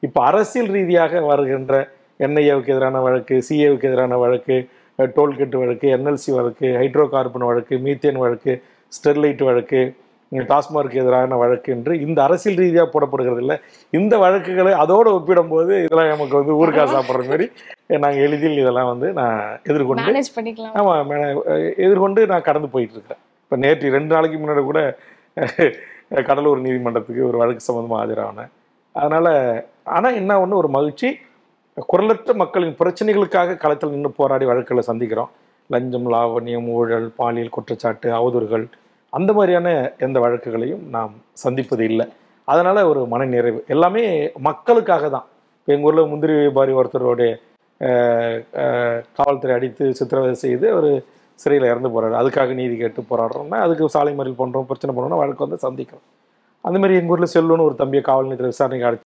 இப்போ அரசியல் ரீதியாக வருகின்ற என்ஐஏவுக்கு எதிரான வழக்கு சிஏவுக்கு எதிரான வழக்கு டோல்கெட் வழக்கு என்எல்சி வழக்கு ஹைட்ரோ கார்பன் வழக்கு மீத்தேன் வழக்கு ஸ்டெர்லைட் வழக்கு உம், டாஸ்மார்க்கு எதிரான வழக்கு என்று இந்த அரசியல் ரீதியாக போடப்படுகிறது இல்லை இந்த வழக்குகளை அதோடு ஒப்பிடும்போது இதெல்லாம் நமக்கு வந்து ஊருக்கா சாப்பிட்ற மாதிரி நாங்கள் எளிதில் இதெல்லாம் வந்து நான் எதிர்கொண்டு மேனேஜ் பண்ணிக்கலாம் ஆமாம் எதிர்கொண்டு நான் கடந்து போயிட்டு இருக்கிறேன் இப்போ நேற்று ரெண்டு நாளைக்கு முன்னாடி கூட அஹ், கடலூர் நீதிமன்றத்துக்கு ஒரு வழக்கு சம்மந்தமாக ஆஜரானேன் அதனால் ஆனால் என்ன ஒன்று ஒரு மகிழ்ச்சி குரலற்ற மக்களின் பிரச்சனைகளுக்காக களத்தில் நின்று போராடி வழக்குகளை சந்திக்கிறோம் லஞ்சம் லாவண்யம் ஊழல் பாலியல் குற்றச்சாட்டு அவதூறுகள் அந்த மாதிரியான எந்த வழக்குகளையும் நாம் சந்திப்பது இல்லை அதனால் ஒரு மனநிறைவு எல்லாமே மக்களுக்காக தான் இப்போ எங்கள் ஊரில் முந்திரி வியாபாரி ஒருத்தருடைய அஹ், அஹ், காவல்துறை அடித்து சித்திரவதை செய்து அவர் சிறையில் இறந்து போறாரு அதுக்காக நீதி கேட்டு போராடுறோம்னா அதுக்கு சாலை மறியல் பண்ணுறோம் பிரச்சனை பண்ணுறோம்னா வழக்கு வந்து சந்திக்கிறோம் அந்த மாதிரி எங்கள் ஊரில் செல்வன்னு ஒரு தம்பியை காவல் நிலையத்தில் விசாரணைக்கு அழைச்சி